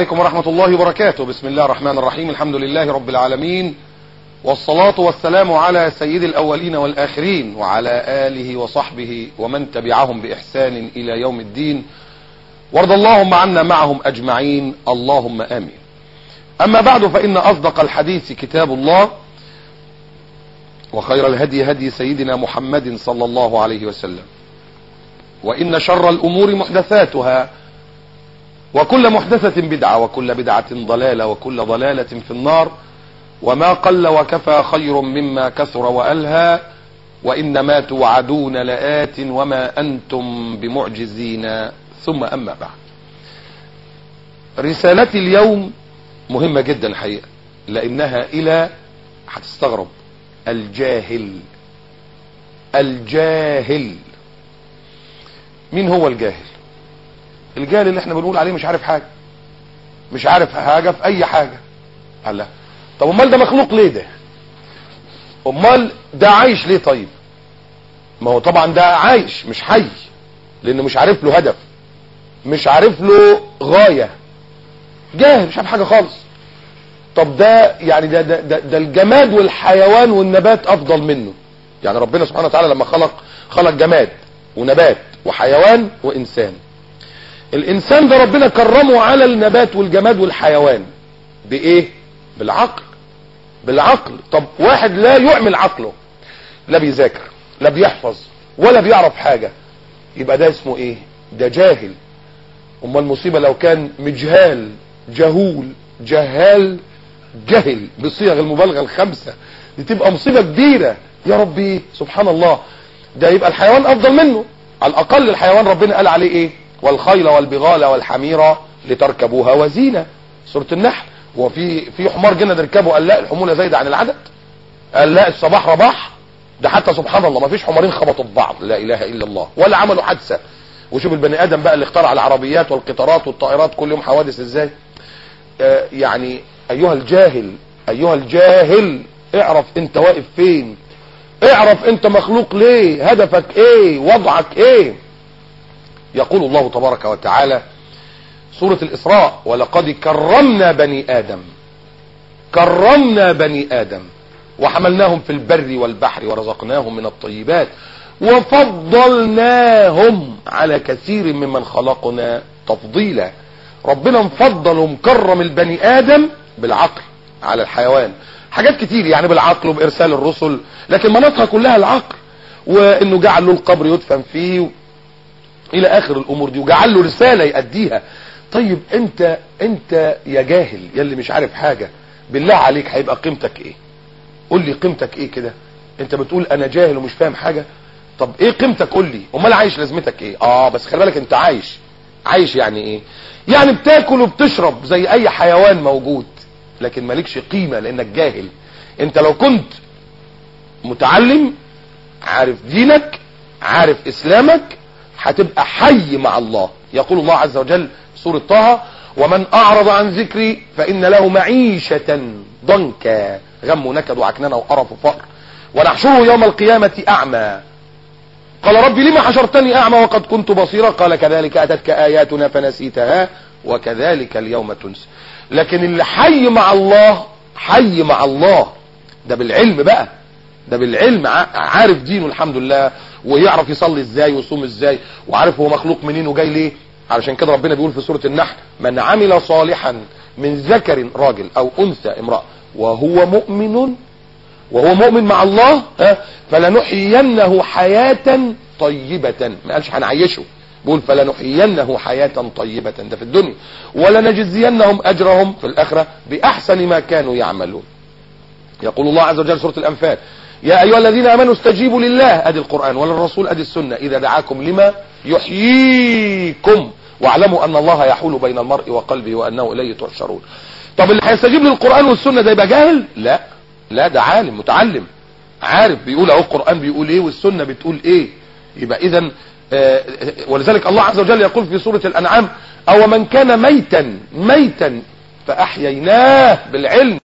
عليكم ورحمة الله وبركاته بسم الله الرحمن الرحيم الحمد لله رب العالمين والصلاة والسلام على سيد الأولين والآخرين وعلى آله وصحبه ومن تبعهم بإحسان إلى يوم الدين وارض اللهم عنا معهم أجمعين اللهم آمين أما بعد فإن أصدق الحديث كتاب الله وخير الهدي هدي سيدنا محمد صلى الله عليه وسلم وإن شر الأمور محدثاتها وكل محدثة بدعة وكل بدعة ضلالة وكل ضلالة في النار وما قل وكفى خير مما كثر وألهى وإنما توعدون لآت وما أنتم بمعجزين ثم أما بعد رسالتي اليوم مهمة جدا الحقيقة لأنها إلى هتستغرب الجاهل الجاهل مين هو الجاهل الجاهل اللي احنا بنقول عليه مش عارف حاجة مش عارف حاجة في اي حاجة الله طب امال ده مخلوق ليه ده امال ده عايش ليه طيب ما هو طبعا ده عايش مش حي لانه مش عارف له هدف مش عارف له غاية جاهل مش عارف حاجة خالص طب ده يعني ده, ده, ده, ده الجماد والحيوان والنبات افضل منه يعني ربنا سبحانه وتعالى لما خلق خلق جماد ونبات وحيوان وانسان الانسان ده ربنا كرمه على النبات والجماد والحيوان بايه بالعقل بالعقل طب واحد لا يعمل عقله لا بيذاكر لا بيحفظ ولا بيعرف حاجة يبقى ده اسمه ايه ده جاهل اما المصيبة لو كان مجهال جهول جهال جهل بصيغ المبالغة الخمسة دي تبقى مصيبة كبيرة يا ربي سبحان الله ده يبقى الحيوان افضل منه على الاقل الحيوان ربنا قال عليه ايه والخيل والبغال والحمير لتركبوها وزينة سورة النحل وفي في حمار جنة نركبه قال لا الحمولة زايدة عن العدد قال لا الصباح رباح ده حتى سبحان الله ما فيش حمارين خبطوا في بعض لا اله الا الله ولا عملوا حادثة وشوف البني ادم بقى اللي اخترع العربيات والقطارات والطائرات كل يوم حوادث ازاي آه يعني ايها الجاهل ايها الجاهل اعرف انت واقف فين اعرف انت مخلوق ليه هدفك ايه وضعك ايه يقول الله تبارك وتعالى سورة الإسراء ولقد كرمنا بني آدم كرمنا بني آدم وحملناهم في البر والبحر ورزقناهم من الطيبات وفضلناهم على كثير ممن خلقنا تفضيلا ربنا مفضل ومكرم البني آدم بالعقل على الحيوان حاجات كتير يعني بالعقل وبإرسال الرسل لكن مناطها كلها العقل وانه جعل له القبر يدفن فيه الى اخر الامور دي وجعل له رسالة يأديها طيب انت انت يا جاهل يا اللي مش عارف حاجة بالله عليك هيبقى قيمتك ايه قول لي قيمتك ايه كده انت بتقول انا جاهل ومش فاهم حاجة طب ايه قيمتك قول لي امال عايش لازمتك ايه اه بس خلي بالك انت عايش عايش يعني ايه يعني بتاكل وبتشرب زي اي حيوان موجود لكن مالكش قيمة لانك جاهل انت لو كنت متعلم عارف دينك عارف اسلامك هتبقى حي مع الله يقول الله عز وجل سورة طه ومن اعرض عن ذكري فان له معيشة ضنكا غم ونكد وعكننة وقرف وفقر ونحشره يوم القيامة اعمى قال ربي لما حشرتني اعمى وقد كنت بصيرا قال كذلك اتتك اياتنا فنسيتها وكذلك اليوم تنسى لكن اللي حي مع الله حي مع الله ده بالعلم بقى ده بالعلم عارف دينه الحمد لله ويعرف يصلي ازاي ويصوم ازاي وعارف هو مخلوق منين وجاي ليه علشان كده ربنا بيقول في سورة النحل من عمل صالحا من ذكر راجل او انثى امرأة وهو مؤمن وهو مؤمن مع الله فلنحيينه حياة طيبة ما قالش هنعيشه بيقول فلنحيينه حياة طيبة ده في الدنيا ولنجزينهم اجرهم في الاخرة باحسن ما كانوا يعملون يقول الله عز وجل سورة الانفال يا ايها الذين امنوا استجيبوا لله ادي القرآن وللرسول ادي السنة اذا دعاكم لما يحييكم واعلموا ان الله يحول بين المرء وقلبه وانه اليه تحشرون طب اللي هيستجيب للقرآن والسنة ده يبقى جاهل لا لا ده عالم متعلم عارف بيقول اهو القرآن بيقول ايه والسنة بتقول ايه يبقى اذا آه ولذلك الله عز وجل يقول في سورة الانعام او من كان ميتا ميتا فاحييناه بالعلم